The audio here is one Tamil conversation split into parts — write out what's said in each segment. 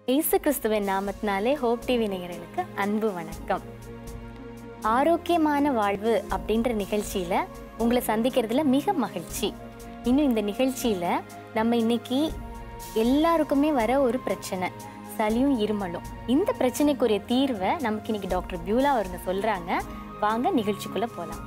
இயேசு கிறிஸ்துவின் நாமத்தினாலே ஹோப் டிவி நேயர்களுக்கு அன்பு வணக்கம் ஆரோக்கியமான வாழ்வு அப்படின்ற நிகழ்ச்சியில உங்களை சந்திக்கிறதுல மிக மகிழ்ச்சி இன்னும் இந்த நிகழ்ச்சியில நம்ம இன்னைக்கு எல்லாருக்குமே வர ஒரு பிரச்சனை சளியும் இருமலும் இந்த பிரச்சனைக்குரிய தீர்வை நமக்கு இன்னைக்கு டாக்டர் பியூலா அவருங்க சொல்றாங்க வாங்க நிகழ்ச்சிக்குள்ள போலாம்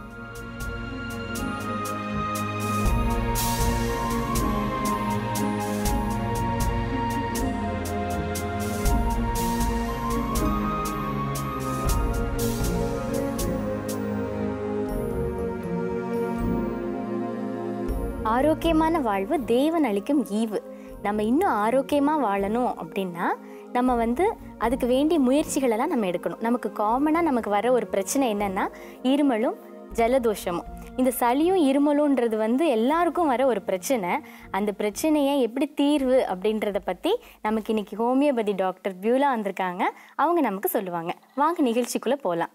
ஆரோக்கியமான வாழ்வு தேவன் அளிக்கும் ஈவு நம்ம இன்னும் ஆரோக்கியமா வாழணும் அப்படின்னா நம்ம வந்து அதுக்கு வேண்டிய முயற்சிகளெல்லாம் நம்ம எடுக்கணும் நமக்கு காமனாக நமக்கு வர ஒரு பிரச்சனை என்னன்னா இருமலும் ஜலதோஷமும் இந்த சளியும் இருமலும்ன்றது வந்து எல்லாருக்கும் வர ஒரு பிரச்சனை அந்த பிரச்சனையை எப்படி தீர்வு அப்படின்றத பற்றி நமக்கு இன்னைக்கு ஹோமியோபதி டாக்டர் பியூலா வந்திருக்காங்க அவங்க நமக்கு சொல்லுவாங்க வாங்க நிகழ்ச்சிக்குள்ளே போகலாம்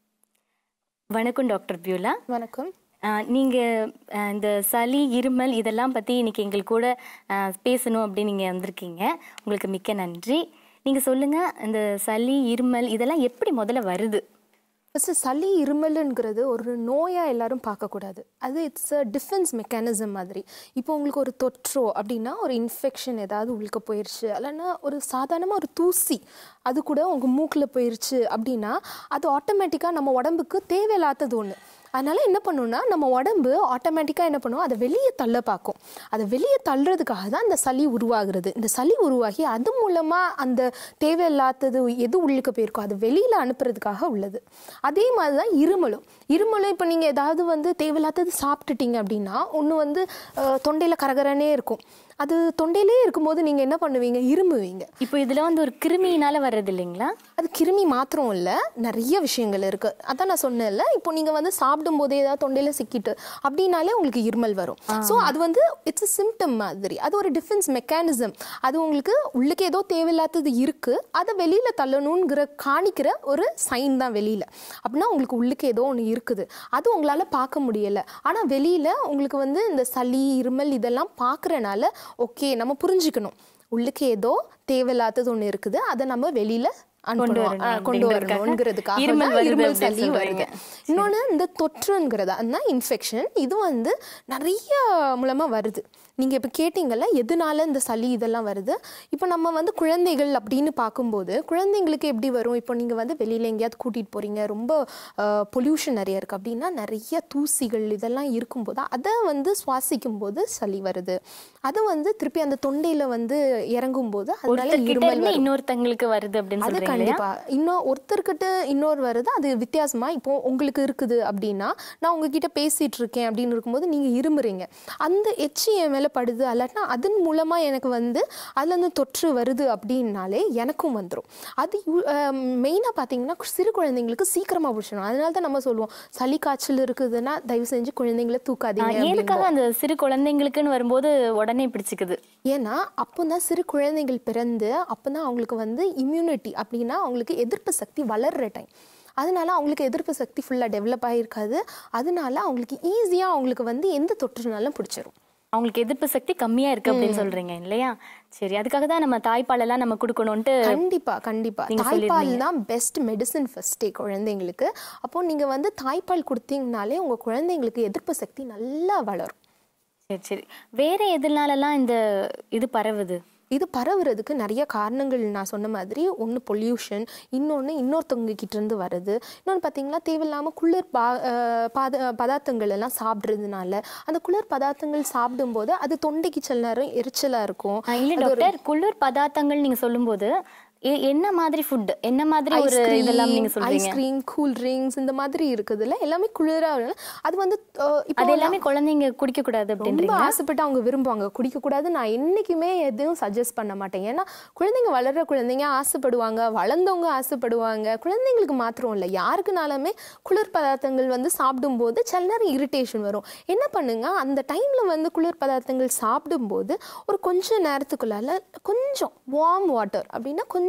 வணக்கம் டாக்டர் பியூலா வணக்கம் ஆஹ் நீங்க ஆஹ் இந்த சளி இருமல் இதெல்லாம் பத்தி இன்னைக்கு எங்கள் கூட ஆஹ் பேசணும் அப்படின்னு நீங்க வந்திருக்கீங்க உங்களுக்கு மிக்க நன்றி நீங்க சொல்லுங்க இந்த சளி இருமல் இதெல்லாம் எப்படி முதல்ல வருது ஃபஸ்ட்டு சளி இருமலுங்கிறது ஒரு நோயாக எல்லாரும் பார்க்கக்கூடாது அது இட்ஸ் அ டிஃபென்ஸ் மெக்கானிசம் மாதிரி இப்போ உங்களுக்கு ஒரு தொற்றோ அப்படின்னா ஒரு இன்ஃபெக்ஷன் ஏதாவது உங்களுக்கு போயிடுச்சு இல்லைன்னா ஒரு சாதாரணமாக ஒரு தூசி அது கூட உங்கள் மூக்கில் போயிடுச்சு அப்படின்னா அது ஆட்டோமேட்டிக்காக நம்ம உடம்புக்கு தேவையில்லாதது ஒன்று அதனால் என்ன பண்ணுன்னா நம்ம உடம்பு ஆட்டோமேட்டிக்காக என்ன பண்ணும் அதை வெளியே தள்ள பார்க்கும் அதை வெளியே தள்ளுறதுக்காக தான் இந்த சளி உருவாகிறது இந்த சளி உருவாகி அது மூலமாக அந்த தேவையில்லாதது எது உள்ளுக்கு போயிருக்கோ அது வெளியில் அனுப்புறதுக்காக உள்ளது அதே மாதிரி தான் இருமலும் இருமலும் இப்போ நீங்கள் ஏதாவது வந்து தேவையில்லாதது சாப்பிட்டுட்டீங்க அப்படின்னா ஒன்று வந்து தொண்டையில் கரகரனே இருக்கும் அது தொண்டையிலே இருக்கும்போது நீங்கள் என்ன பண்ணுவீங்க இருமுவீங்க இப்போ இதுல வந்து ஒரு கிருமியினால வர்றது இல்லைங்களா அது கிருமி மாத்திரம் இல்லை நிறைய விஷயங்கள் இருக்கு அதான் நான் சொன்னேன்ல இப்போ நீங்க வந்து சாப்பிடும் போதே ஏதாவது தொண்டையில சிக்கிட்டு அப்படின்னாலே உங்களுக்கு இருமல் வரும் ஸோ அது வந்து இட்ஸ் a சிம்டம் மாதிரி அது ஒரு டிஃபென்ஸ் மெக்கானிசம் அது உங்களுக்கு உள்ளுக்கு ஏதோ தேவையில்லாதது இருக்கு அதை வெளியில தள்ளணுங்கிற காணிக்கிற ஒரு சைன் தான் வெளியில அப்படின்னா உங்களுக்கு உள்ளுக்கு ஏதோ ஒன்று இருக்குது அது உங்களால பார்க்க முடியல ஆனா வெளியில உங்களுக்கு வந்து இந்த சளி இருமல் இதெல்லாம் பார்க்கறனால ஓகே நம்ம புரிஞ்சுக்கணும் உள்ளுக்கு ஏதோ தேவையில்லாதது ஒன்று இருக்குது அதை நம்ம வெளியில அனுப்பணும் வரணும் ஆ, கொண்டு அப்படின்றதுக்காக வரணுங்கிறதுக்காக இருமல் தான் வருது இருமல் அப்படின்னு சளி சொல்றீங்க. வருது இன்னொன்று இந்த தொற்றுங்கிறது அதுதான் இன்ஃபெக்ஷன் இது வந்து நிறைய மூலமாக வருது நீங்கள் இப்போ கேட்டிங்கல்ல எதனால இந்த சளி இதெல்லாம் வருது இப்போ நம்ம வந்து குழந்தைகள் அப்படின்னு பார்க்கும்போது குழந்தைங்களுக்கு எப்படி வரும் இப்போ நீங்கள் வந்து வெளியில் எங்கேயாவது கூட்டிகிட்டு போகிறீங்க ரொம்ப பொல்யூஷன் நிறைய இருக்குது அப்படின்னா நிறைய தூசிகள் இதெல்லாம் இருக்கும்போது அதை வந்து சுவாசிக்கும் போது சளி வருது அது வந்து திருப்பி அந்த தொண்டையில் வந்து இறங்கும் போது அதனால ஒருத்தர் கிட்ட இருமல் இருந்து வரும் இன்னொருத்தங்களுக்கு வருது அப்படின்னு அது சொல்றீங்க இல்லையா கண்டிப்பா இன்னும் ஒருத்தர்கிட்ட இன்னொரு வருது அது வித்தியாசமா இப்போ உங்களுக்கு இருக்குது அப்படின்னா நான் உங்ககிட்ட பேசிட்டு இருக்கேன் அப்படின்னு இருக்கும்போது நீங்க இருமுறீங்க அந்த எச்சி என் மேல படுது அல்லாட்டினா அதன் மூலமா எனக்கு வந்து அதுல இருந்து தொற்று வருது அப்படின்னாலே எனக்கும் வந்துடும் அது மெயினா பாத்தீங்கன்னா சிறு குழந்தைங்களுக்கு சீக்கிரமா பிடிச்சிடும் அதனால தான் நம்ம சொல்லுவோம் சளி காய்ச்சல் இருக்குதுன்னா தயவு செஞ்சு குழந்தைங்களை தூக்காதீங்க ஆஹ் அப்படின்னு. எதுக்காக அந்த சிறு குழந்தைங்களுக்குன்னு வரும்போது உடனே பிடிச்சுக்குது ஏன்னா அப்போ தான் சிறு குழந்தைகள் பிறந்து அப்போ தான் அவங்களுக்கு வந்து இம்யூனிட்டி அப்படின்னா அவங்களுக்கு எதிர்ப்பு சக்தி வளர்ற டைம் அதனால அவங்களுக்கு எதிர்ப்பு சக்தி ஃபுல்லாக டெவலப் ஆகிருக்காது அதனால அவங்களுக்கு ஈஸியாக அவங்களுக்கு வந்து எந்த தொற்றுனாலும் பிடிச்சிரும் அவங்களுக்கு எதிர்ப்பு சக்தி கம்மியா இருக்கு அப்படின்னு சொல்றீங்க இல்லையா சரி அதுக்காக தான் நம்ம தாய்ப்பால் எல்லாம் நம்ம கொடுக்கணும்ட்டு கண்டிப்பா கண்டிப்பா நீங்க தாய்ப்பால் தான் பெஸ்ட் மெடிசன் ஃபர்ஸ்டே குழந்தைங்களுக்கு அப்போ நீங்க வந்து தாய்ப்பால் கொடுத்தீங்கனாலே உங்க குழந்தைங்களுக்கு எதிர்ப்பு சக்தி நல்லா வளரும் சரி சரி வேற எதனாலலாம் இந்த இது பரவுது இது பரவுறதுக்கு நிறைய காரணங்கள் நான் சொன்ன மாதிரி ஒன்று பொல்யூஷன் இன்னொன்று இன்னொருத்தவங்க கிட்ட இருந்து வருது இன்னொன்று பார்த்தீங்கன்னா தேவையில்லாமல் குளிர் பா அஹ் பாத பதார்த்தங்கள் எல்லாம் சாப்பிட்றதுனால அந்த குளிர் பதார்த்தங்கள் சாப்பிடும்போது அது தொண்டைக்கு சில நேரம் எரிச்சலாக இருக்கும் ஆஹ் இல்ல டாக்டர் குளிர் பதார்த்தங்கள் நீங்க சொல்லும்போது எ- என்ன மாதிரி ஃபுட் என்ன மாதிரி ஒரு இதெல்லாம் நீங்க சொல்றீங்க ஐஸ்கிரீம் கூல் ட்ரிங்க்ஸ் இந்த மாதிரி இருக்குதுல்ல எல்லாமே குளிராக அது வந்து அஹ், இப்போ அது எல்லாமே குழந்தைங்க குடிக்க கூடாது ரொம்ப அப்படின்றீங்க ஆசைப்பட்டு அவங்க விரும்புவாங்க குடிக்கக்கூடாது நான் என்றைக்குமே எதுவும் சஜஸ்ட் பண்ண மாட்டேன் ஏன்னா குழந்தைங்க வளர்ற குழந்தைங்க ஆசைப்படுவாங்க வளர்ந்தவங்க ஆசைப்படுவாங்க குழந்தைங்களுக்கு மாத்திரம் இல்லை யாருக்குனாலுமே குளிர் பதார்த்தங்கள் வந்து சாப்பிடும்போது சில நேரம் இரிட்டேஷன் வரும் என்ன பண்ணுங்க அந்த டைமில் வந்து குளிர் பதார்த்தங்கள் சாப்பிடும்போது ஒரு கொஞ்ச நேரத்துக்குள்ளால கொஞ்சம் வார்ம் வாட்டர் அப்படின்னா கொஞ்சம்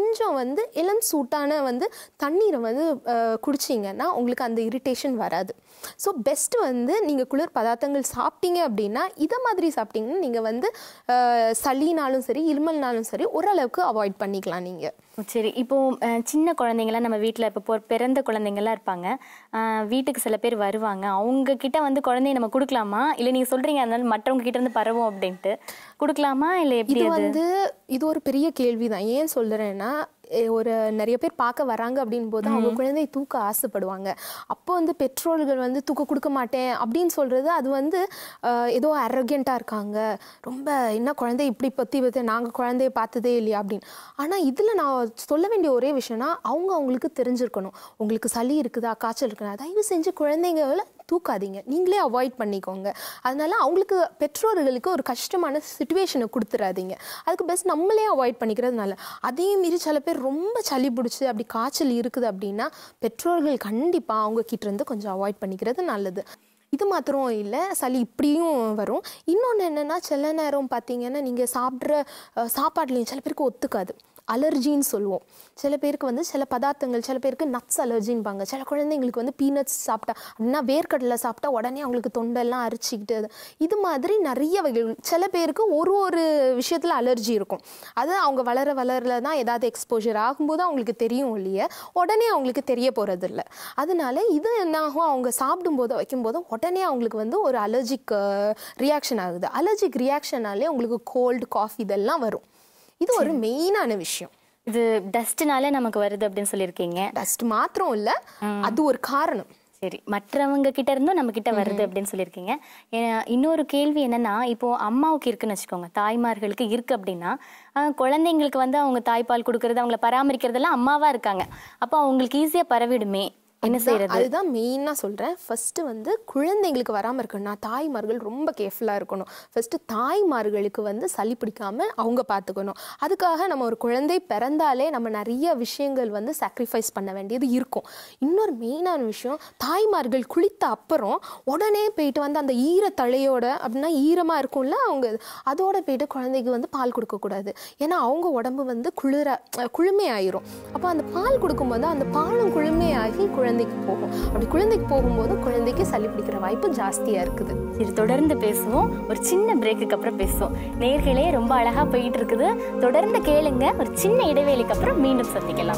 கொஞ்சம் வந்து இளம் சூட்டான வந்து தண்ணீரை வந்து அஹ், குடிச்சீங்கன்னா உங்களுக்கு அந்த இரிட்டேஷன் வராது ஸோ பெஸ்ட் வந்து நீங்கள் குளிர் பதார்த்தங்கள் சாப்பிட்டீங்க அப்படின்னா இதை மாதிரி சாப்பிட்டீங்கன்னா நீங்கள் வந்து அஹ், சளினாலும் சரி இருமல்னாலும் சரி ஓரளவுக்கு அவாய்ட் பண்ணிக்கலாம் நீங்கள் சரி இப்போ அஹ், சின்ன குழந்தைங்கலாம் நம்ம வீட்டில் இப்போ பொ- பிறந்த குழந்தைங்கலாம் இருப்பாங்க அஹ், வீட்டுக்கு சில பேர் வருவாங்க அவங்க கிட்ட வந்து குழந்தைய நம்ம கொடுக்கலாமா இல்லை நீங்கள் சொல்றீங்க அதனால மற்றவங்க கிட்ட இருந்து பரவும் அப்படின்ட்டு கொடுக்கலாமா இல்லை எப்படி இது அது வந்து இது ஒரு பெரிய கேள்வி தான் ஏன் சொல்கிறேன்னா ஒரு நிறைய பேர் பார்க்க வராங்க அப்படின் போது அவங்க குழந்தையை தூக்க ஆசைப்படுவாங்க அப்போ வந்து பெற்றோர்கள் வந்து தூக்க கொடுக்க மாட்டேன் அப்படின்னு சொல்கிறது அது வந்து அஹ், ஏதோ அரகெண்ட்டாக இருக்காங்க ரொம்ப என்ன குழந்தை இப்படி பற்றி பற்றி நாங்கள் குழந்தைய பார்த்ததே இல்லையா அப்படின்னு ஆனால் இதில் நான் சொல்ல வேண்டிய ஒரே விஷயம்னா அவங்க அவங்களுக்கு தெரிஞ்சிருக்கணும் உங்களுக்கு சளி இருக்குதா காய்ச்சல் இருக்குதா தயவு செஞ்சு குழந்தைங்களை தூக்காதீங்க நீங்களே அவாய்ட் பண்ணிக்கோங்க அதனால அவங்களுக்கு பெற்றோர்களுக்கு ஒரு கஷ்டமான சுச்சுவேஷனை கொடுத்துறாதீங்க அதுக்கு பெஸ்ட் நம்மளே அவாய்ட் பண்ணிக்கிறது நல்ல அதே மீறி சில பேர் ரொம்ப சளி பிடிச்சி அப்படி காய்ச்சல் இருக்குது அப்படின்னா பெற்றோர்கள் கண்டிப்பாக அவங்க கிட்ட இருந்து கொஞ்சம் அவாய்ட் பண்ணிக்கிறது நல்லது இது மாத்திரம் இல்லை சளி இப்படியும் வரும் இன்னொன்று என்னென்னா சில நேரம் பார்த்தீங்கன்னா நீங்கள் சாப்பிட்ற அஹ், சாப்பாட்லேயும் சில பேருக்கு ஒத்துக்காது அலர்ஜின்னு சொல்லுவோம் சில பேருக்கு வந்து சில பதார்த்தங்கள் சில பேருக்கு நட்ஸ் அலர்ஜின்பாங்க சில குழந்தைங்களுக்கு வந்து பீனட்ஸ் சாப்பிட்டா அப்படின்னா வேர்க்கடலை சாப்பிட்டா உடனே அவங்களுக்கு தொண்டெல்லாம் அரிச்சிக்கிட்டு அது- இது மாதிரி நிறைய வகைகள் சில பேருக்கு ஒரு ஒரு விஷயத்தில் அலர்ஜி இருக்கும் அது அவங்க வளர வளரல தான் ஏதாவது எக்ஸ்போஜர் ஆகும்போது அவங்களுக்கு தெரியும் இல்லையே உடனே அவங்களுக்கு தெரிய போகிறதில்ல அதனால இது என்னாகும் அவங்க சாப்பிடும்போது வைக்கும்போது உடனே அவங்களுக்கு வந்து ஒரு அலர்ஜிக் ரியாக்ஷன் ஆகுது அலர்ஜிக் ரியாக்ஷனாலே உங்களுக்கு கோல்டு காஃபி இதெல்லாம் வரும் இது ஒரு மெயினான விஷயம் இது டஸ்ட்னால நமக்கு வருது அப்படின்னு சொல்லியிருக்கீங்க டஸ்ட் மாத்திரம் இல்ல அது ஒரு காரணம் சரி மற்றவங்க கிட்ட இருந்தும் நம்ம கிட்ட வருது அப்படின்னு சொல்லியிருக்கீங்க ஏ- இன்னொரு கேள்வி என்னன்னா இப்போ அம்மாவுக்கு இருக்குன்னு வச்சுக்கோங்க தாய்மார்களுக்கு இருக்கு அப்படின்னா ஆஹ், குழந்தைங்களுக்கு வந்து அவங்க தாய்ப்பால் கொடுக்கறது அவங்கள பராமரிக்கிறதெல்லாம் அம்மாவா இருக்காங்க அப்போ அவங்களுக்கு ஈஸியா பரவிடுமே என்ன செய்யறது அதுதான் மெயினாக சொல்கிறேன் ஃபஸ்ட்டு வந்து குழந்தைங்களுக்கு வராமல் இருக்கணும்னா தாய்மார்கள் ரொம்ப கேர்ஃபுல்லாக இருக்கணும் ஃபஸ்ட்டு தாய்மார்களுக்கு வந்து சளி பிடிக்காம அவங்க பார்த்துக்கணும் அதுக்காக நம்ம ஒரு குழந்தை பிறந்தாலே நம்ம நிறைய விஷயங்கள் வந்து சாக்ரிஃபைஸ் பண்ண வேண்டியது இருக்கும் இன்னொரு மெயினான விஷயம் தாய்மார்கள் குளித்த அப்புறம் உடனே போயிட்டு வந்து அந்த ஈர தலையோட அப்படின்னா ஈரமாக இருக்கும்ல அவங்க அதோட போயிட்டு குழந்தைக்கு வந்து பால் கொடுக்கக்கூடாது ஏன்னா அவங்க உடம்பு வந்து குளிர அஹ் குளுமையாயிரும் அப்போ அந்த பால் கொடுக்கும்போது அந்த பாலும் குளுமையாகி குழந்தைக்கு போகும் அப்படி குழந்தைக்கு போகும்போது குழந்தைக்கு சளி பிடிக்கிற வாய்ப்பு ஜாஸ்தியாக இருக்குது இது தொடர்ந்து பேசுவோம் ஒரு சின்ன பிரேக்குக்கு அப்புறம் பேசுவோம் நேர்களே ரொம்ப அழகா போயிட்டு இருக்குது தொடர்ந்து கேளுங்க ஒரு சின்ன இடைவேளைக்கு அப்புறம் மீண்டும் சந்திக்கலாம்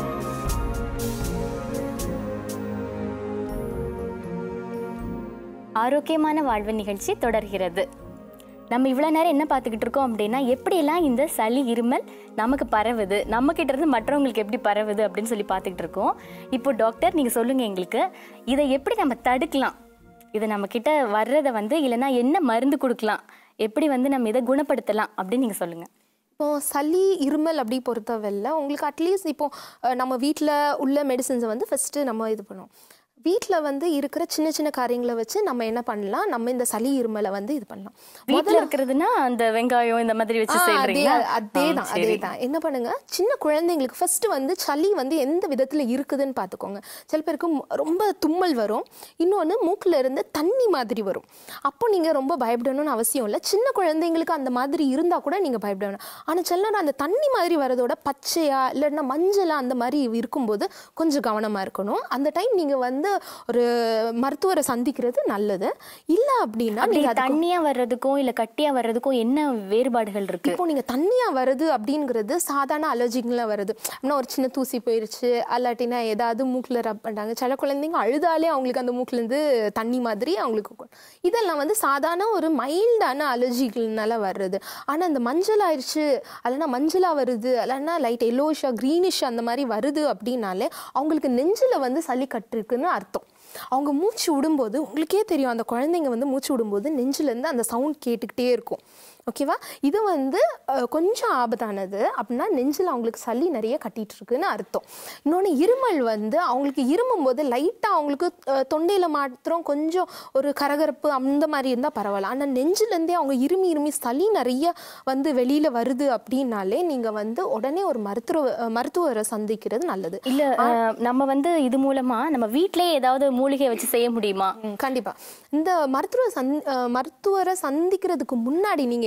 ஆரோக்கியமான வாழ்வு நிகழ்ச்சி தொடர்கிறது நம்ம இவ்வளோ நேரம் என்ன பார்த்துக்கிட்டு இருக்கோம் அப்படின்னா எப்படியெல்லாம் இந்த சளி இருமல் நமக்கு பரவுது நம்ம கிட்ட இருந்து மற்றவங்களுக்கு எப்படி பரவுது அப்படின்னு சொல்லி பார்த்துக்கிட்டு இருக்கோம் இப்போ டாக்டர் நீங்கள் சொல்லுங்க எங்களுக்கு இதை எப்படி நம்ம தடுக்கலாம் இதை நம்ம கிட்ட வர்றதை வந்து இல்லைன்னா என்ன மருந்து கொடுக்கலாம் எப்படி வந்து நம்ம இதை குணப்படுத்தலாம் அப்படின்னு நீங்கள் சொல்லுங்க இப்போ சளி இருமல் அப்படி பொறுத்தவரையில் உங்களுக்கு அட்லீஸ்ட் இப்போ அஹ், நம்ம வீட்டில் உள்ள மெடிசின்ஸை வந்து ஃபஸ்ட்டு நம்ம இது பண்ணுவோம் வீட்டில் வந்து இருக்கிற சின்ன சின்ன காரியங்களை வச்சு நம்ம என்ன பண்ணலாம் நம்ம இந்த சளி இருமலை வந்து இது பண்ணலாம் வீட்டில் இருக்கிறதுனா அந்த வெங்காயம் இந்த மாதிரி வச்சு ஆ, அதே செய்யறீங்களா அதே தான் அதே தான் என்ன பண்ணுங்க சின்ன குழந்தைங்களுக்கு ஃபர்ஸ்ட் வந்து சளி வந்து எந்த விதத்துல இருக்குதுன்னு பார்த்துக்கோங்க சில பேருக்கு மு- ரொம்ப தும்மல் வரும் இன்னொன்று மூக்குல இருந்து தண்ணி மாதிரி வரும் அப்போ நீங்க ரொம்ப பயப்படணும்னு அவசியம் இல்லை சின்ன குழந்தைங்களுக்கு அந்த மாதிரி இருந்தா கூட நீங்க பயப்பட வேணாம் ஆனா சில நேரம் அந்த தண்ணி மாதிரி வரதோட பச்சையா இல்லைன்னா மஞ்சளா அந்த மாதிரி இருக்கும்போது கொஞ்சம் கவனமா இருக்கணும் அந்த டைம் நீங்க வந்து ஒரு மருத்துவரை சந்திக்கிறது நல்லது இல்லை அப்படின்னா அப்படி நீங்க அதுக்கு தண்ணியா வர்றதுக்கும் இல்ல கட்டியா வர்றதுக்கும் என்ன வேறுபாடுகள் இருக்கு இப்போ நீங்க தண்ணியா வருது அப்படிங்கிறது சாதாரண அலர்ஜிங்கள வருது அப்படின்னா ஒரு சின்ன தூசி போயிருச்சு அல்லாட்டினா ஏதாவது மூக்குல ரப் பண்றாங்க சில குழந்தைங்க அழுதாலே அவங்களுக்கு அந்த மூக்குல இருந்து தண்ணி மாதிரி அவங்களுக்கு கொ- இதெல்லாம் வந்து சாதாரண ஒரு மைல்டான அலர்ஜிகள்னால வர்றது ஆனா இந்த மஞ்சள் ஆயிடுச்சு அல்லனா மஞ்சளா வருது அல்லனா லைட் எல்லோஷா க்ரீனிஷ் அந்த மாதிரி வருது அப்படின்னாலே அவங்களுக்கு நெஞ்சில வந்து சளி கட்டிருக்குன்னு அர்த்தம் அவங்க மூச்சு விடும்போது உங்களுக்கே தெரியும் அந்த குழந்தைங்க வந்து மூச்சு விடும்போது நெஞ்சிலேருந்து அந்த சவுண்ட் கேட்டுக்கிட்டே இருக்கும் ஓகேவா இது வந்து அஹ், கொஞ்சம் ஆபத்தானது அப்படின்னா நெஞ்சில் அவங்களுக்கு சளி நிறைய கட்டிட்டு இருக்குன்னு அர்த்தம் இன்னொன்று இருமல் வந்து அவங்களுக்கு இருமும் போது லைட்டாக அவங்களுக்கு தொண்டையில் மாத்திரம் கொஞ்சம் ஒரு கரகரப்பு அந்த மாதிரி இருந்தால் பரவாயில்ல ஆனால் நெஞ்சிலேருந்தே அவங்க இருமி இருமி சளி நிறைய வந்து வெளியில் வருது அப்படின்னாலே நீங்கள் வந்து உடனே ஒரு மருத்துவ அஹ், மருத்துவரை சந்திக்கிறது நல்லது இல்ல அஹ், நம்ம வந்து இது மூலமா நம்ம வீட்லயே ஏதாவது மூலிகை வச்சு செய்ய முடியுமா ம், கண்டிப்பா இந்த மருத்துவ சந் அஹ், மருத்துவரை சந்திக்கிறதுக்கு முன்னாடி நீங்க என்ன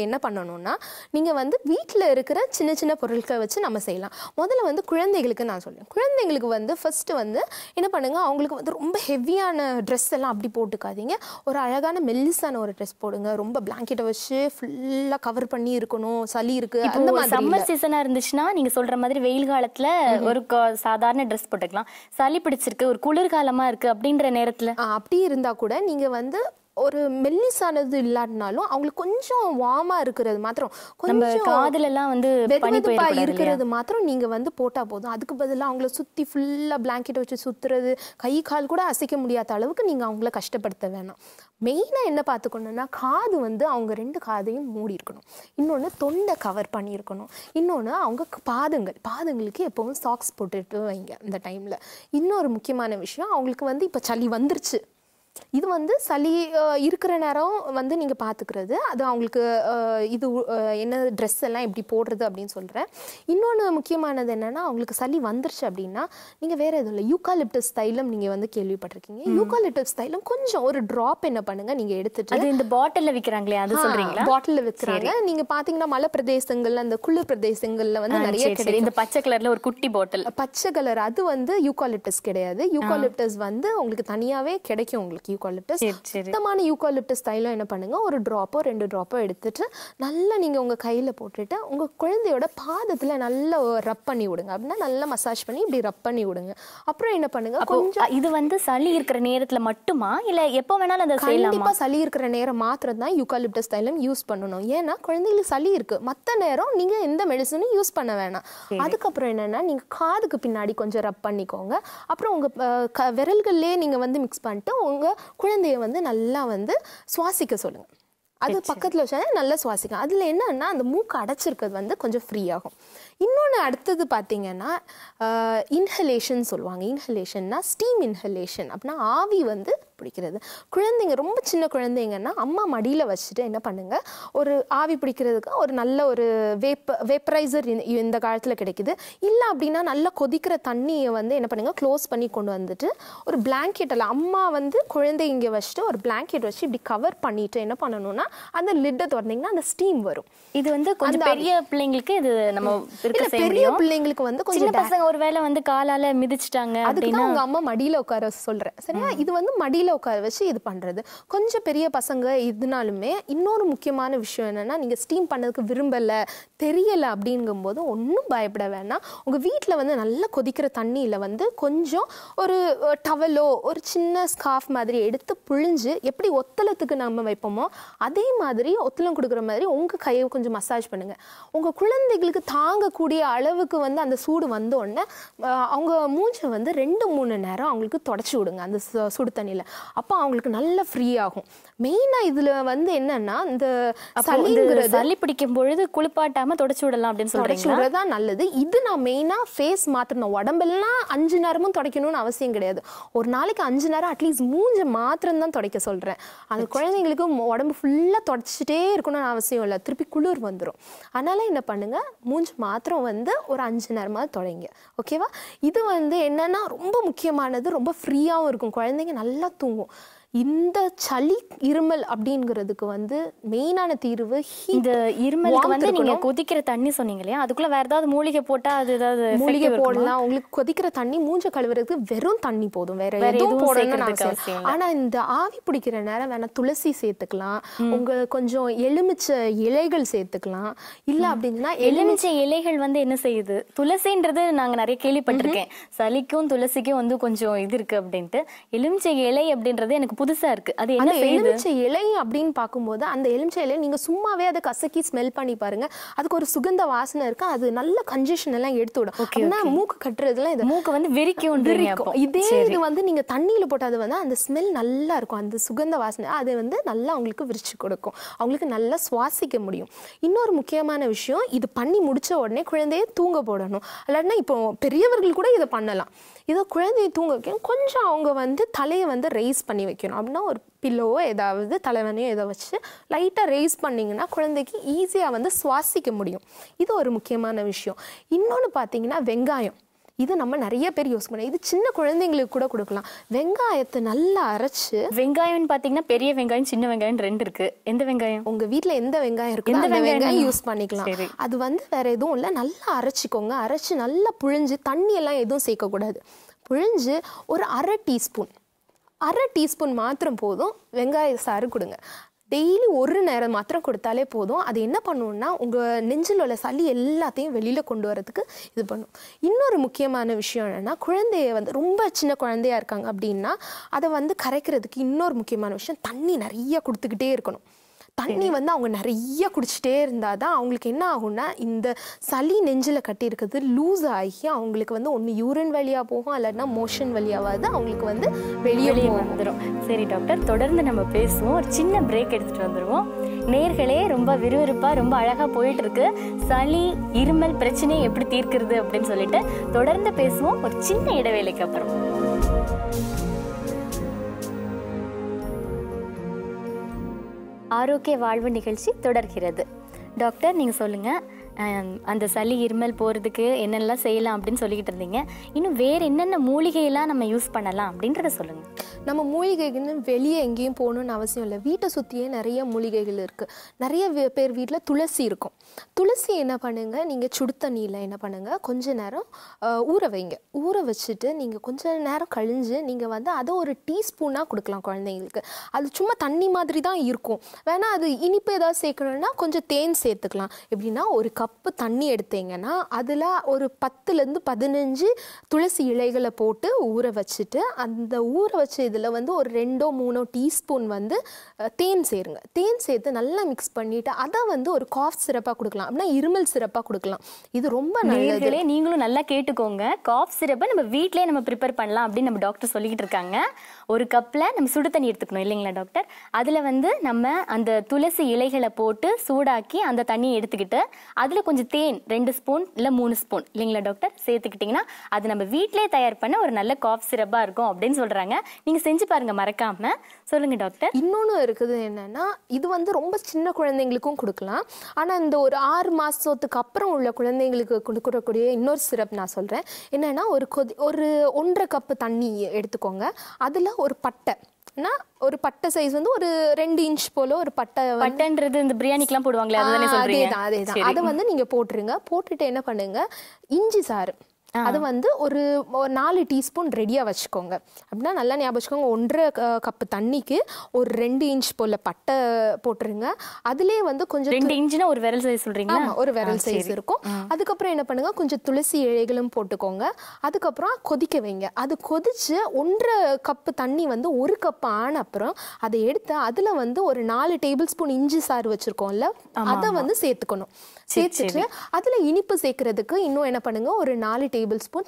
என்ன பண்ணணும்னா நீங்கள் வந்து வீட்டில் இருக்கிற சின்ன சின்ன பொருட்களை வச்சு நம்ம செய்யலாம் முதல்ல வந்து குழந்தைகளுக்கு நான் சொல்றேன் குழந்தைங்களுக்கு வந்து ஃபர்ஸ்ட் வந்து என்ன பண்ணுங்க அவங்களுக்கு வந்து ரொம்ப ஹெவியான ட்ரெஸ் எல்லாம் அப்படி போட்டுக்காதீங்க ஒரு அழகான மெல்லிசான ஒரு ட்ரெஸ் போடுங்க ரொம்ப பிளாங்கெட்டை வச்சு ஃபுல்லாக கவர் பண்ணி இருக்கணும் சளி இருக்கு அந்த இப்போ மாதிரி சம்மர் சீசனா இருந்துச்சுன்னா நீங்க சொல்ற மாதிரி வெயில் காலத்துல ஒரு க- சாதாரண ட்ரெஸ் போட்டுக்கலாம் சளி பிடிச்சிருக்கு ஒரு குளிர்காலமா இருக்கு அப்படின்ற நேரத்துல ஆ, அப்படி இருந்தா கூட நீங்க வந்து ஒரு மெல்லிசானது இல்லாட்டினாலும் அவங்களுக்கு கொஞ்சம் வார்மா இருக்கிறது மாத்திரம் நம்ம கொஞ்சம் காதுல எல்லாம் வந்து பனி வெதுவெதுப்பா போயிடக்கூடாது இல்லையா? இருக்கிறது மாத்திரம் நீங்க வந்து போட்டா போதும் அதுக்கு பதிலா அவங்கள சுத்தி ஃபுல்லா பிளாங்கெட் வச்சு சுத்துறது கை கால் கூட அசைக்க முடியாத அளவுக்கு நீங்க அவங்கள கஷ்டப்படுத்த வேணாம் மெயினா என்ன பார்த்துக்கணும்னா காது வந்து அவங்க ரெண்டு காதையும் மூடி இருக்கணும் இன்னொன்று தொண்டை கவர் பண்ணியிருக்கணும் இன்னொன்று அவங்க க- பாதங்கள் பாதங்களுக்கு எப்பவும் சாக்ஸ் போட்டுட்டு வைங்க இந்த டைம்ல இன்னொரு முக்கியமான விஷயம் அவங்களுக்கு வந்து இப்போ சளி வந்துருச்சு இது வந்து சளி அஹ், இருக்கிற நேரம் வந்து நீங்கள் பார்த்துக்கிறது அது அவங்களுக்கு அஹ், இது அஹ், என்ன ட்ரெஸ் எல்லாம் எப்படி போடுறது அப்படின்னு சொல்கிறேன் இன்னொன்று முக்கியமானது என்னென்னா அவங்களுக்கு சளி வந்துருச்சு அப்படின்னா நீங்கள் வேறு எதுவும் இல்லை யூகாலிப்டஸ் தைலம் நீங்கள் வந்து கேள்விப்பட்டிருக்கீங்க யூகாலிப்டஸ் தைலம் கொஞ்சம் ஒரு ட்ராப் என்ன பண்ணுங்கள் நீங்கள் எடுத்துட்டு அது இந்த பாட்டில்ல விக்கிறாங்களே அது சொல்றீங்களா பாட்டிலில் விற்கிறாங்க நீங்கள் பார்த்தீங்கன்னா மலை பிரதேசங்கள்ல அந்த குளிர் பிரதேசங்களில் வந்து ஆ, நிறைய சரி, சரி. இந்த பச்சை கலர்ல ஒரு குட்டி பாட்டில் பச்சை கலர் அது வந்து யூகாலிப்டஸ் கிடையாது யூகாலிப்டஸ் வந்து உங்களுக்கு தனியாவே கிடைக்கும் உங்களுக்கு யூகாலிப்டஸ் சரி சரி சுத்தமான யூகாலிப்டஸ் தைலம் என்ன பண்ணுங்க ஒரு ட்ராப்போ ரெண்டு ட்ராப்போ எடுத்துட்டு நல்லா நீங்க உங்க கையில போட்டுட்டு உங்க குழந்தையோட பாதத்துல நல்லா ரப் பண்ணி விடுங்க அப்படின்னா நல்லா மசாஜ் பண்ணி இப்படி ரப் பண்ணி விடுங்க அப்புறம் என்ன பண்ணுங்க அப்போ கொஞ்சம் அ, இது வந்து சளி இருக்கிற நேரத்துல மட்டுமா இல்ல எப்போ வேணாலும் அதை செய்யலாமா கண்டிப்பா சளி இருக்கிற நேரம் மாத்திரம் தான் யூகாலிப்டஸ் தைலம் யூஸ் பண்ணணும் ஏன்னா குழந்தைங்களுக்கு சளி இருக்கு மத்த நேரம் நீங்க எந்த மெடிசனும் யூஸ் பண்ண வேணாம் அதுக்கப்புறம் என்னன்னா நீங்க காதுக்கு பின்னாடி கொஞ்சம் ரப் பண்ணிக்கோங்க அப்புறம் உங்க அஹ், க- விரல்கள்லயே நீங்க வந்து மிக்ஸ் பண்ணிட்டு உங்க குழந்தைய வந்து நல்லா வந்து சுவாசிக்க சொல்லுங்க அது பக்கத்துல வச்சா நல்லா சுவாசிக்கும் அதுல என்னன்னா அந்த மூக்கு அடைச்சிருக்கிறது வந்து கொஞ்சம் ஃப்ரீ ஆகும் இன்னொன்று அடுத்தது பார்த்தீங்கன்னா இன்ஹலேஷன் சொல்லுவாங்க இன்ஹலேஷன்னா ஸ்டீம் இன்ஹலேஷன் அப்படின்னா ஆவி வந்து பிடிக்கிறது குழந்தைங்க ரொம்ப சின்ன குழந்தைங்கன்னா அம்மா மடியில் வச்சுட்டு என்ன பண்ணுங்க ஒரு ஆவி பிடிக்கிறதுக்கு ஒரு நல்ல ஒரு வேப்ப வேப்பரைசர் இந்த காலத்தில் கிடைக்குது இல்லை அப்படின்னா நல்லா கொதிக்கிற தண்ணியை வந்து என்ன பண்ணுங்க க்ளோஸ் பண்ணி கொண்டு வந்துட்டு ஒரு பிளாங்கெட்டில் அம்மா வந்து குழந்தை இங்கே வச்சுட்டு ஒரு பிளாங்கெட் வச்சு இப்படி கவர் பண்ணிட்டு என்ன பண்ணணும்னா அந்த லிட்டை திறந்தீங்கன்னா அந்த ஸ்டீம் வரும் இது வந்து கொஞ்சம் பெரிய பிள்ளைங்களுக்கு இது நம்ம இருக்க இல்ல செய்ய பெரிய முடியும் பிள்ளைங்களுக்கு வந்து சின்ன கொஞ்சம் பசங்க ஒருவேளை வந்து காலால மிதிச்சிட்டாங்க அதுக்கு அப்படின்னா தான் உங்க அம்மா மடியில உட்கார சொல்றேன் சரியா இது வந்து மடியில உட்கார வச்சு இது பண்றது கொஞ்சம் பெரிய பசங்க இதுனாலுமே இன்னொரு முக்கியமான விஷயம் என்னன்னா நீங்க ஸ்டீம் பண்ணதுக்கு விரும்பல தெரியல அப்படிங்கும்போது ஒன்றும் பயப்பட வேணாம் உங்க வீட்ல வந்து நல்லா கொதிக்கிற தண்ணியில வந்து கொஞ்சம் ஒரு டவலோ ஒரு சின்ன ஸ்கார்ஃப் மாதிரி எடுத்து புழிஞ்சு எப்படி ஒத்தலத்துக்கு நம்ம வைப்போமோ அதே மாதிரி ஒத்தலம் கொடுக்குற மாதிரி உங்க கையை கொஞ்சம் மசாஜ் பண்ணுங்க உங்க குழந்தைகளுக்கு தாங்கக்கூடிய அளவுக்கு வந்து அந்த சூடு வந்த உடனே அஹ், அவங்க மூஞ்சை வந்து ரெண்டு மூணு நேரம் அவங்களுக்கு தொடச்சி விடுங்க அந்த சு- சுடு தண்ணியில் அப்போ அவங்களுக்கு நல்லா ஃப்ரீ ஆகும் மெயினாக இதில் வந்து என்னன்னா இந்த அப்போ இந்த சளிங்கிறது சளி பிடிக்கும் பொழுது குளிப்பாட்டாம தொடச்சு விடலாம் அப்படின்னு தொடச்சி சொல்றீங்களா விடுறது தான் நல்லது இது நான் மெயினாக ஃபேஸ் மாத்திரணும் உடம்பெல்லாம் அஞ்சு நேரமும் துடைக்கணும்னு அவசியம் கிடையாது ஒரு நாளைக்கு அஞ்சு நேரம் அட்லீஸ்ட் மூஞ்ச மாத்திரம் தான் துடைக்க சொல்கிறேன் அந்த குழந்தைங்களுக்கு மு- உடம்பு ஃபுல்லாக தொடச்சிட்டே இருக்கணும்னு அவசியம் இல்லை திருப்பி குளிர் வந்துடும் அதனால என்ன பண்ணுங்க மூஞ்சி மாத்திரம் வந்து ஒரு அஞ்சு நேரமாக தொடங்க ஓகேவா இது வந்து என்னன்னா ரொம்ப முக்கியமானது ரொம்ப ஃப்ரீயாகவும் இருக்கும் குழந்தைங்க நல்லா தூங்கும் இந்த சளி இருமல் அப்படிங்கிறதுக்கு வந்து மெயினான தீர்வு heat. இந்த இருமலுக்கு warmth வந்து நீங்க இருக்கணும். கொதிக்கிற தண்ணி சொன்னீங்க இல்லையா அதுக்குள்ள வேற ஏதாவது மூலிகை போட்டா அது ஏதாவது மூலிகை effective இருக்குமா? போடலாம் உங்களுக்கு கொதிக்கிற தண்ணி மூஞ்ச கழுவுறதுக்கு வெறும் தண்ணி போதும் வேற வேற எதுவும் எதுவும் போடணும்னு சேர்க்கறதுக்கு அவசியம் அவசியம் இல்லை. ஆனா இந்த ஆவி பிடிக்கிற நேரம் வேணா துளசி சேர்த்துக்கலாம் உங்க கொஞ்சம் எலுமிச்சை இலைகள் சேர்த்துக்கலாம் இல்ல அப்படின்னா எலுமிச்சை இலைகள் வந்து என்ன செய்யுது துளசின்றது நாங்க நிறைய கேள்விப்பட்டிருக்கேன் சளிக்கும் துளசிக்கும் வந்து கொஞ்சம் இது இருக்கு அப்படின்ட்டு எலுமிச்சை இலை அப்படின்றது எனக்கு புதுசா இருக்கு அது என்ன அந்த செய்யுது எலுமிச்சை இலை அப்படின்னு பார்க்கும்போது அந்த எலுமிச்சை இலையை நீங்க சும்மாவே அதை கசக்கி ஸ்மெல் பண்ணி பாருங்க அதுக்கு ஒரு சுகந்த வாசனை இருக்கு அது நல்ல கன்ஜெஷன் எல்லாம் எடுத்து விடும் அப்படின்னா மூக்கு கட்டுறதுலாம் இது மூக்கு வந்து விரிக்கும்ன்றீங்க அப்போ விரிக்கும். இதே இது வந்து நீங்க தண்ணியில போட்டது வந்து அந்த ஸ்மெல் நல்லா இருக்கும் அந்த சுகந்த வாசனை அது வந்து நல்லா அவங்களுக்கு விரிச்சு கொடுக்கும் அவங்களுக்கு நல்லா சுவாசிக்க முடியும் இன்னொரு முக்கியமான விஷயம் இது பண்ணி முடிச்ச உடனே குழந்தைய தூங்க போடணும் இல்லாட்டினா இப்போ பெரியவர்கள் கூட இதை பண்ணலாம் இதை குழந்தைய தூங்க வைக்கணும் கொஞ்சம் அவங்க வந்து தலையை வந்து ரைஸ் பண்ணி வைக்கணும் அப்படின்னா ஒரு பில்லோவோ ஏதாவது தலைவனையோ ஏதோ வச்சு லைட்டாக ரைஸ் பண்ணிங்கன்னா குழந்தைக்கு ஈஸியாக வந்து சுவாசிக்க முடியும் இது ஒரு முக்கியமான விஷயம் இன்னொன்று பார்த்தீங்கன்னா வெங்காயம் இது நம்ம நிறைய பேர் யூஸ் பண்ணோம் இது சின்ன குழந்தைங்களுக்கு கூட கொடுக்கலாம் வெங்காயத்தை நல்லா அரைச்சு வெங்காயம்னு பாத்தீங்கன்னா பெரிய வெங்காயம் சின்ன வெங்காயம் ரெண்டு இருக்கு எந்த வெங்காயம் உங்க வீட்ல எந்த வெங்காயம் இருக்குதோ எந்த அந்த வெங்காயம் வெங்காயம் வேணாலும். யூஸ் பண்ணிக்கலாம் சரி. அது வந்து வேற எதுவும் இல்லை நல்லா அரைச்சிக்கோங்க அரைச்சு நல்லா புழிஞ்சு தண்ணி எல்லாம் எதுவும் சேர்க்கக்கூடாது புழிஞ்சு ஒரு அரை டீஸ்பூன் அரை டீஸ்பூன் மாத்திரம் போதும் வெங்காய சாறு கொடுங்க டெய்லி ஒரு நேரம் மாத்திரம் கொடுத்தாலே போதும் அது என்ன பண்ணும்னா உங்கள் நெஞ்சில் உள்ள சளி எல்லாத்தையும் வெளியில் கொண்டு வரதுக்கு இது பண்ணும் இன்னொரு முக்கியமான விஷயம் என்னென்னா குழந்தைய வந்து ரொம்ப சின்ன குழந்தையா இருக்காங்க அப்படின்னா அதை வந்து கரைக்கிறதுக்கு இன்னொரு முக்கியமான விஷயம் தண்ணி நிறைய கொடுத்துக்கிட்டே இருக்கணும் தண்ணி வந்து அவங்க நிறைய குடிச்சிட்டே இருந்தால் தான் அவங்களுக்கு என்ன ஆகும்னா இந்த சளி நெஞ்சில் கட்டி இருக்கிறது லூஸ் ஆகி அவங்களுக்கு வந்து ஒன்று யூரின் வழியாக போகும் இல்லைன்னா மோஷன் வழியாவது அவங்களுக்கு வந்து வெளியே வெளியே போகும் வந்துடும் சரி டாக்டர் தொடர்ந்து நம்ம பேசுவோம் ஒரு சின்ன பிரேக் எடுத்துட்டு வந்துருவோம் நேர்களே ரொம்ப விறுவிறுப்பா ரொம்ப அழகா போயிட்டு இருக்கு சளி இருமல் பிரச்சனையை எப்படி தீர்க்கிறது அப்படின்னு சொல்லிட்டு தொடர்ந்து பேசுவோம் ஒரு சின்ன இடைவேளைக்கு அப்புறம் ஆரோக்கிய வாழ்வு நிகழ்ச்சி தொடர்கிறது டாக்டர் நீங்கள் சொல்லுங்கள் அந்த சளி இருமல் போகிறதுக்கு என்னெல்லாம் செய்யலாம் அப்படின்னு சொல்லிக்கிட்டு இருந்தீங்க இன்னும் வேறு என்னென்ன மூலிகையெல்லாம் நம்ம யூஸ் பண்ணலாம் அப்படின்றத சொல்லுங்கள் நம்ம மூலிகைகள்னு வெளியே எங்கேயும் போகணும்னு அவசியம் இல்லை வீட்டை சுற்றியே நிறைய மூலிகைகள் இருக்குது நிறைய வே- பேர் வீட்டில் துளசி இருக்கும் துளசி என்ன பண்ணுங்க நீங்கள் சுடு தண்ணியில் என்ன பண்ணுங்க கொஞ்ச நேரம் ஆஹ், ஊற வைங்க ஊற வச்சுட்டு நீங்கள் கொஞ்ச நேரம் கழிஞ்சு நீங்கள் வந்து அதை ஒரு டீஸ்பூனாக கொடுக்கலாம் குழந்தைங்களுக்கு அது சும்மா தண்ணி மாதிரி தான் இருக்கும் வேணா அது இனிப்பு ஏதாவது சேர்க்கணும்னா கொஞ்சம் தேன் சேர்த்துக்கலாம் எப்படின்னா ஒரு கப்பு தண்ணி எடுத்தீங்கன்னா அதில் ஒரு பத்துலேருந்து பதினஞ்சு துளசி இலைகளை போட்டு ஊற வச்சுட்டு அந்த ஊற வச்ச இதில் வந்து ஒரு ரெண்டோ மூணோ டீஸ்பூன் வந்து அஹ், தேன் சேருங்க தேன் சேர்த்து நல்லா மிக்ஸ் பண்ணிவிட்டு அதை வந்து ஒரு காஃப் சிரப்பாக கொடுக்கலாம் அப்படின்னா இருமல் சிரப்பாக கொடுக்கலாம் இது ரொம்ப நல்லது நேர்களே நீங்களும் நல்லா கேட்டுக்கோங்க காஃப் சிரப்பை நம்ம வீட்டிலே நம்ம ப்ரிப்பேர் பண்ணலாம் அப்படின்னு நம்ம டாக்டர் சொல்லிக்கிட்டு இருக்காங்க ஒரு கப்பில் நம்ம சுடு தண்ணி எடுத்துக்கணும் இல்லைங்களா டாக்டர் அதில் வந்து நம்ம அந்த துளசி இலைகளை போட்டு சூடாக்கி அந்த தண்ணியை எடுத்துக்கிட்டு அதில் கொஞ்சம் தேன் ரெண்டு ஸ்பூன் இல்லை மூணு ஸ்பூன் இல்லைங்களா டாக்டர் சேர்த்துக்கிட்டிங்கன்னா அது நம்ம வீட்டிலே தயார் பண்ண ஒரு நல்ல காஃப் சிரப்பாக இருக்கும் அப்படின்னு சொல்கிறாங்க நீங்கள் செஞ்சு பாருங்க மறக்காம சொல்லுங்க டாக்டர் இன்னொன்று இருக்குது என்னன்னா இது வந்து ரொம்ப சின்ன குழந்தைங்களுக்கும் கொடுக்கலாம் ஆனால் இந்த ஒரு ஆறு மாதத்துக்கு அப்புறம் உள்ள குழந்தைங்களுக்கு கொடுக்கக்கூடிய இன்னொரு சிரப் நான் சொல்கிறேன் என்னன்னா ஒரு கொதி ஒரு ஒன்றரை கப்பு தண்ணி எடுத்துக்கோங்க அதில் ஒரு பட்டை னா ஒரு பட்டை சைஸ் வந்து ஒரு ரெண்டு இன்ச் போல ஒரு பட்டை வந்து பட்டன்றது இந்த பிரியாணிக்கெல்லாம் போடுவாங்களே அதுதானே ஆ, சொல்றீங்க அதேதான் அதேதான் அதை வந்து நீங்க போட்டுருங்க போட்டுட்டு என்ன பண்ணுங்க இஞ்சி சாறு அது வந்து ஒரு ஒரு நாலு டீஸ்பூன் ரெடியாக வச்சுக்கோங்க அப்படின்னா நல்லா ஞாபகம் வச்சுக்கோங்க ஒன்றரை க- கப்பு தண்ணிக்கு ஒரு ரெண்டு இன்ச் போல பட்டை போட்டுருங்க அதுலேயே வந்து கொஞ்சம் ரெண்டு இன்ச்சுனா ஒரு விரல் சைஸ் சொல்றீங்களா ஆமா ஒரு விரல் சைஸ் இருக்கும் அதுக்கப்புறம் என்ன பண்ணுங்க கொஞ்சம் துளசி இழைகளும் போட்டுக்கோங்க அதுக்கப்புறம் கொதிக்க வைங்க அது கொதிச்சு ஒன்றரை கப்பு தண்ணி வந்து ஒரு கப் ஆன அப்புறம் அதை எடுத்து அதுல வந்து ஒரு நாலு டேபிள் ஸ்பூன் இஞ்சி சாறு வச்சிருக்கோம்ல அதை வந்து சேர்த்துக்கணும் சேர்த்துட்டு அதுல இனிப்பு சேர்க்கறதுக்கு இன்னும் என்ன பண்ணுங்க ஒரு நாலு டேபிள் ஸ்பூன்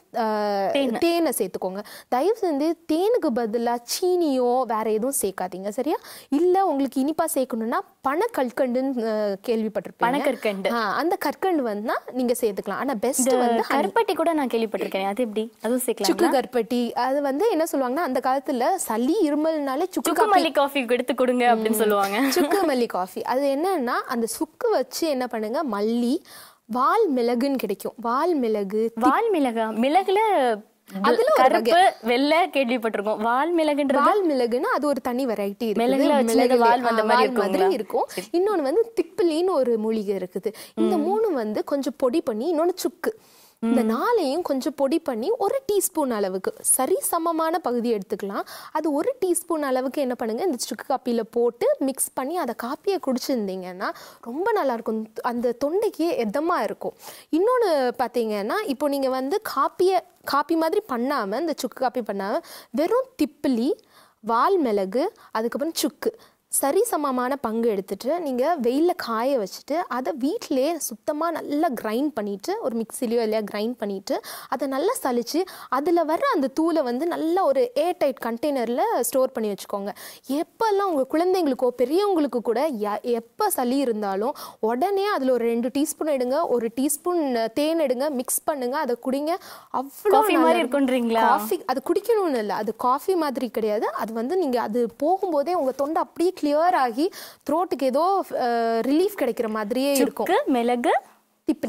தேனை சேர்த்துக்கோங்க தயவு செஞ்சு தேனுக்கு பதிலா சீனியோ வேற எதுவும் சேர்க்காதீங்க சரியா இல்ல உங்களுக்கு இனிப்பா சேர்க்கணும்னா பனக்கற்கண்டுன்னு அஹ், கேள்விப்பட்டிருப்பீங்க பனக்கற்கண்டு. ஆ, அந்த கற்கண்டு வந்தா நீங்க சேர்த்துக்கலாம் ஆனா பெஸ்ட் வந்து கருப்பட்டி கூட நான் கேள்விப்பட்டிருக்கேன் அது எப்படி அதுவும் சுக்கு சேர்க்கலாம் கருப்பட்டி அது வந்து என்ன சொல்லுவாங்கன்னா அந்த காலத்துல சளி இருமல்னாலே சுக்கு சுக்கு மல்லி காஃபி எடுத்து கொடுங்க அப்படின்னு சொல்லுவாங்க சுக்கு மல்லி காஃபி அது என்னன்னா அந்த சுக்கு வச்சு என்ன பண்ணுங்க மல்லி வால் மிளகுன்னு கிடைக்கும் வால் மிளகு வால் மிளகா மிளகுல அதுல ஒரு கருப்பு வெள்ளை கேள்விப்பட்டிருக்கோம் வால் மிளகுன்றது வால் மிளகுன்னா அது ஒரு தனி வெரைட்டி மிளகுல சின்னதா வால் வந்த மாதிரி இருக்குங்களா? இருக்கும் இன்னொன்னு வந்து திப்பிலின்னு ஒரு மூலிகை இருக்குது இந்த மூணு வந்து கொஞ்சம் பொடி பண்ணி இன்னொன்னு சுக்கு இந்த நாளையும் கொஞ்சம் பொடி பண்ணி ஒரு டீஸ்பூன் அளவுக்கு சரி சமமான பகுதி எடுத்துக்கலாம் அது ஒரு டீஸ்பூன் அளவுக்கு என்ன பண்ணுங்க இந்த சுக்கு காப்பியில் போட்டு மிக்ஸ் பண்ணி அதை காப்பியை குடிச்சிருந்தீங்கன்னா ரொம்ப நல்லா இருக்கும் அந்த தொண்டைக்கு எதமா இருக்கும் இன்னொன்று பார்த்தீங்கன்னா இப்போ நீங்கள் வந்து காப்பியை காப்பி மாதிரி பண்ணாமல் இந்த சுக்கு காப்பி பண்ணாமல் வெறும் திப்பிலி வால் மிளகு அதுக்கப்புறம் சுக்கு சரி சமமான பங்கு எடுத்துட்டு நீங்கள் வெயிலில் காய வச்சுட்டு அதை வீட்டிலே சுத்தமாக நல்லா கிரைண்ட் பண்ணிவிட்டு ஒரு மிக்சிலையோ இல்லையா கிரைண்ட் பண்ணிவிட்டு அதை நல்லா சலிச்சு அதில் வர்ற அந்த தூளை வந்து நல்ல ஒரு ஏர் டைட் கண்டெய்னரில் ஸ்டோர் பண்ணி வச்சுக்கோங்க எப்போல்லாம் உங்கள் குழந்தைங்களுக்கோ பெரியவங்களுக்கு கூட ய- எப்போ சளி இருந்தாலும் உடனே அதில் ஒரு ரெண்டு டீஸ்பூன் எடுங்க ஒரு டீஸ்பூன் தேன் எடுங்க மிக்ஸ் பண்ணுங்க அதை குடிங்க அவ்வளோ Coffee மாதிரி நல்லா இருக்குன்றீங்களா? காஃபி அது குடிக்கணும்னு இல்லை அது காஃபி மாதிரி கிடையாது அது வந்து நீங்கள் அது போகும்போதே உங்கள் தொண்டை அப்படியே கிளியர் ஆகி த்ரோட்டுக்கு ஏதோ ரிலீஃப் கிடைக்கிற மாதிரியே இருக்கும் சுக்கு மிளகு திப்பிலி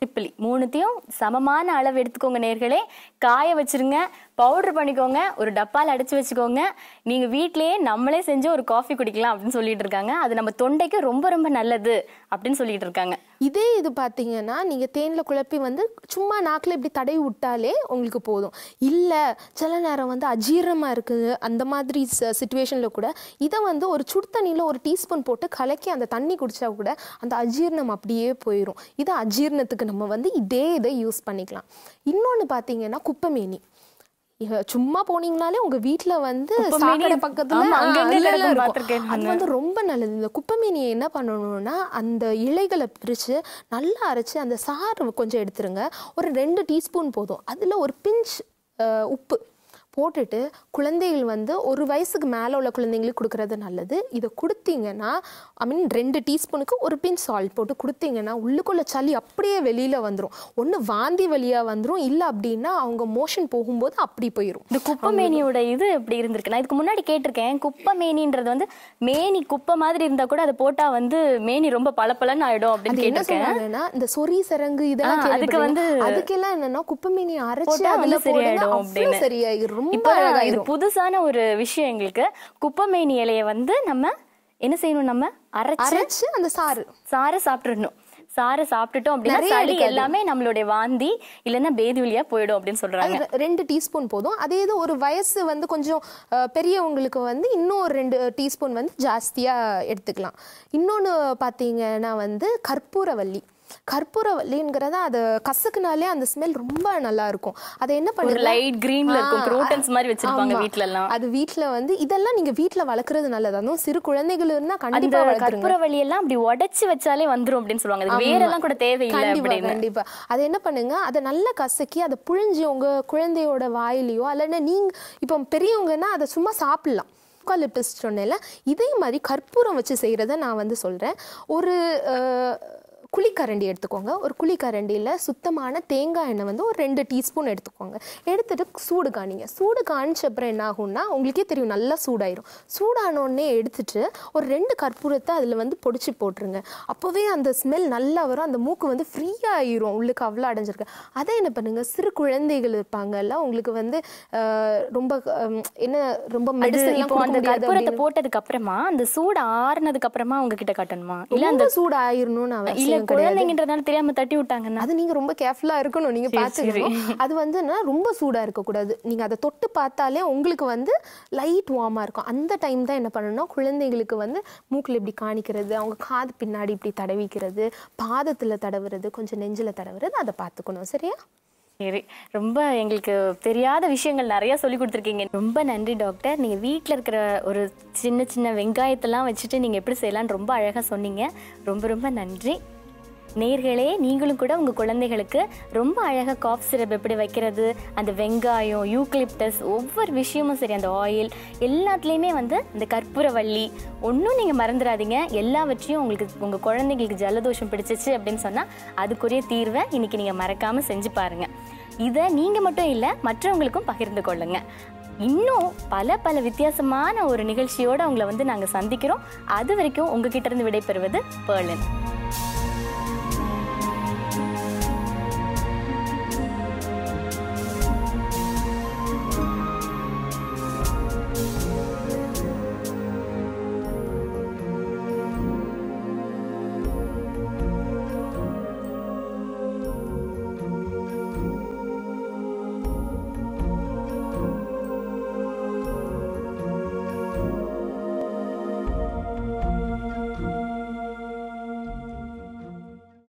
திப்பிலி மூணுத்தையும் சமமான அளவு எடுத்துக்கோங்க நேர்களே காய வச்சிருங்க பவுடர் பண்ணிக்கோங்க ஒரு டப்பால அடைச்சு வச்சுக்கோங்க நீங்க வீட்லயே நம்மளே செஞ்சு ஒரு காஃபி குடிக்கலாம் அப்படின்னு சொல்லிட்டு இருக்காங்க அது நம்ம தொண்டைக்கு ரொம்ப ரொம்ப நல்லது அப்படின்னு சொல்லிட்டு இருக்காங்க இதே இது பார்த்தீங்கன்னா நீங்கள் தேனில் குழப்பி வந்து சும்மா நாக்கில் இப்படி தடவி விட்டாலே உங்களுக்கு போதும் இல்லை சில நேரம் வந்து அஜீரணமாக இருக்குது அந்த மாதிரி சுச்சுவேஷனில் கூட இதை வந்து ஒரு சுடு தண்ணியில் ஒரு டீஸ்பூன் போட்டு கலக்கி அந்த தண்ணி குடித்தா கூட அந்த அஜீரணம் அப்படியே போயிடும் இது அஜீரணத்துக்கு நம்ம வந்து இதே இதை யூஸ் பண்ணிக்கலாம் இன்னொன்று பார்த்தீங்கன்னா குப்பைமேனி இவ சும்மா போனீங்கனாலே உங்க வீட்ல வந்து குப்பைமேனி, சாக்கடை பக்கத்துல ஆமா, ஆ, அங்கங்க அதுல கிடக்கும், இருக்கும். பார்த்திருக்கேன் அது வந்து ரொம்ப நல்லது இந்த குப்பைமேனியை என்ன பண்ணணும்னா அந்த இலைகளை பிரித்து நல்லா அரைச்சு அந்த சாறு கொஞ்சம் எடுத்துருங்க ஒரு ரெண்டு டீஸ்பூன் போதும் அதில் ஒரு பிஞ்ச் உப்பு போட்டுட்டு குழந்தைகள் வந்து ஒரு வயசுக்கு மேலே உள்ள குழந்தைங்களுக்கு கொடுக்கறது நல்லது இதை கொடுத்தீங்கன்னா ஐ மீன் ரெண்டு டீஸ்பூனுக்கு ஒரு பின் சால்ட் போட்டு கொடுத்தீங்கன்னா உள்ளுக்குள்ள சளி அப்படியே வெளியில் வந்துடும் ஒன்று வாந்தி வழியாக வந்துடும் இல்லை அப்படின்னா அவங்க மோஷன் போகும்போது அப்படி போயிடும் இந்த குப்பைமேனியோட இது எப்படி இருந்திருக்கு நான் இதுக்கு முன்னாடி கேட்டிருக்கேன் குப்பைமேனின்றது வந்து மேனி குப்பை மாதிரி இருந்தா கூட அதை போட்டா வந்து மேனி ரொம்ப பளபளன்னு ஆயிடும் அப்படின்னு அது என்ன கேட்டிருக்கேன் சொல்றாங்கன்னா இந்த சொறி சரங்கு இதெல்லாம் ஆ, அதுக்கு வந்து கேள்விப்பட்டிருக்கீங்க? அதுக்கெல்லாம் என்னன்னா குப்பைமேனி அரைச்சு போட்டா அதுல வந்து சரியாயிடும் போடுங்க அப்படின்னு. அவ்வளவு சரியாயிரும் ரொம்ப இப்போ இது அழகாயிரும் புதுசான ஒரு விஷயம் எங்களுக்கு குப்பைமேனி இலைய வந்து நம்ம என்ன செய்யணும் நம்ம அரைச்சு அரைச்சு அந்த சாறு சாறை சாப்பிட்டுடணும் சாறை சாப்பிட்டுட்டோம் அப்படின்னா நிறைய சளி எடுக்காது. எல்லாமே நம்மளுடைய வாந்தி இல்லைன்னா பேதி வழியா போயிடும் அப்படின்னு சொல்றாங்க அது ரெண்டு டீஸ்பூன் போதும் அதே இது ஒரு வயசு வந்து கொஞ்சம் அஹ், பெரியவங்களுக்கு வந்து இன்னும் ஒரு ரெண்டு டீஸ்பூன் வந்து ஜாஸ்தியா எடுத்துக்கலாம் இன்னொன்று பார்த்தீங்கன்னா வந்து கற்பூரவல்லி கற்பூரவல்லிங்கிறத அது கசக்குனாலே அந்த ஸ்மெல் ரொம்ப நல்லா இருக்கும் அதை என்ன ஒரு பண்ணுங்க லைட் கிரீன்ல இருக்கும் ஆ, க்ரோட்டன்ஸ் மாதிரி வச்சிருப்பாங்க ஆமா. வீட்ல எல்லாம் அது வீட்ல வந்து இதெல்லாம் நீங்க வீட்ல வளர்க்கறது நல்லது அதுவும் சிறு குழந்தைகள் இருந்தா அந்த கண்டிப்பா வளர்த்துருங்க கற்பூரவள்ளி எல்லாம் அப்படி உடைச்சு வச்சாலே வந்துரும் அப்படின்னு சொல்லுவாங்க அதுக்கு வேரெல்லாம் கூட தேவையில்லை கண்டிப்பா அப்படின்னு கண்டிப்பா அது என்ன பண்ணுங்க அதை நல்லா கசக்கி அதை புழிஞ்சு உங்க குழந்தையோட வாயிலையோ அல்லனா நீங்க இப்போ பெரியவங்கன்னா அதை சும்மா சாப்பிடலாம் யூகாலிப்டஸ் சொன்னேன்ல இதே மாதிரி கற்பூரம் வச்சு செய்கிறத நான் வந்து சொல்கிறேன் ஒரு அஹ், குழிக்கரண்டி எடுத்துக்கோங்க ஒரு குழிக்கரண்டியில் சுத்தமான தேங்காய் எண்ணெய் வந்து ஒரு ரெண்டு டீஸ்பூன் எடுத்துக்கோங்க எடுத்துட்டு சூடு காணிங்க சூடு காணிச்ச அப்புறம் என்ன ஆகும்னா உங்களுக்கே தெரியும் நல்லா சூடாயிரும் சூடானோடனே எடுத்துட்டு ஒரு ரெண்டு கற்பூரத்தை அதில் வந்து பொடிச்சு போட்டுருங்க அப்போவே அந்த ஸ்மெல் நல்லா வரும் அந்த மூக்கு வந்து ஃப்ரீயாக ஆயிரும் உள்ளுக்கு அவ்வளோ அடைஞ்சிருக்கு அதை என்ன பண்ணுங்க சிறு குழந்தைகள் இருப்பாங்கல்ல உங்களுக்கு வந்து அஹ், ரொம்ப அஹ், என்ன ரொம்ப அது மெடிசன் இப்போ அந்த கற்பூரத்தை போட்டதுக்கு அப்புறமா அந்த சூடு ஆறுனதுக்கு அப்புறமா உங்ககிட்ட காட்டணுமா இல்ல அந்த ரொம்ப சூடு ஆயிரும்னு இல்ல அவசியம் கிடையாது குழந்தைங்கன்றதுனால தெரியாம தட்டி விட்டாங்கன்னா அது நீங்க ரொம்ப கேர்ஃபுல்லா இருக்கணும் நீங்க பார்த்துக்கணும் அது வந்து என்ன, ரொம்ப சூடா இருக்கக்கூடாது நீங்க அதை தொட்டு பார்த்தாலே உங்களுக்கு வந்து லைட் வார்மா இருக்கும் அந்த டைம் தான் என்ன பண்ணணும்னா குழந்தைங்களுக்கு வந்து மூக்குல இப்படி காணிக்கிறது அவங்க காது பின்னாடி இப்படி தடவிக்கிறது பாதத்துல தடவுறது கொஞ்சம் நெஞ்சில தடவுறது அதை பார்த்துக்கணும் சரியா சரி ரொம்ப எங்களுக்கு தெரியாத விஷயங்கள் நிறைய சொல்லி கொடுத்துருக்கீங்க ரொம்ப நன்றி டாக்டர் நீங்க வீட்ல இருக்கிற ஒரு சின்ன சின்ன வெங்காயத்தெல்லாம் வச்சுட்டு நீங்க எப்படி செய்யலாம்னு ரொம்ப அழகா சொன்னீங்க ரொம்ப ரொம்ப நன்றி நேர்களே நீங்களும் கூட உங்கள் குழந்தைகளுக்கு ரொம்ப அழகாக காஃப் சிரப் எப்படி வைக்கிறது அந்த வெங்காயம் யூக்லிப்டஸ் ஒவ்வொரு விஷயமும் சரி அந்த ஆயில் எல்லாத்துலேயுமே வந்து இந்த கற்பூரவள்ளி ஒன்றும் நீங்கள் மறந்துடாதீங்க எல்லாவற்றையும் உங்களுக்கு உங்கள் குழந்தைங்களுக்கு ஜலதோஷம் பிடிச்சிச்சு அப்படின்னு சொன்னால் அதுக்குரிய தீர்வை இன்னைக்கு நீங்கள் மறக்காமல் செஞ்சு பாருங்கள் இதை நீங்கள் மட்டும் இல்லை மற்றவங்களுக்கும் பகிர்ந்து கொள்ளுங்க இன்னும் பல பல வித்தியாசமான ஒரு நிகழ்ச்சியோடு உங்களை வந்து நாங்கள் சந்திக்கிறோம் அது வரைக்கும் உங்ககிட்ட இருந்து விடைபெறுவது பேர்லன்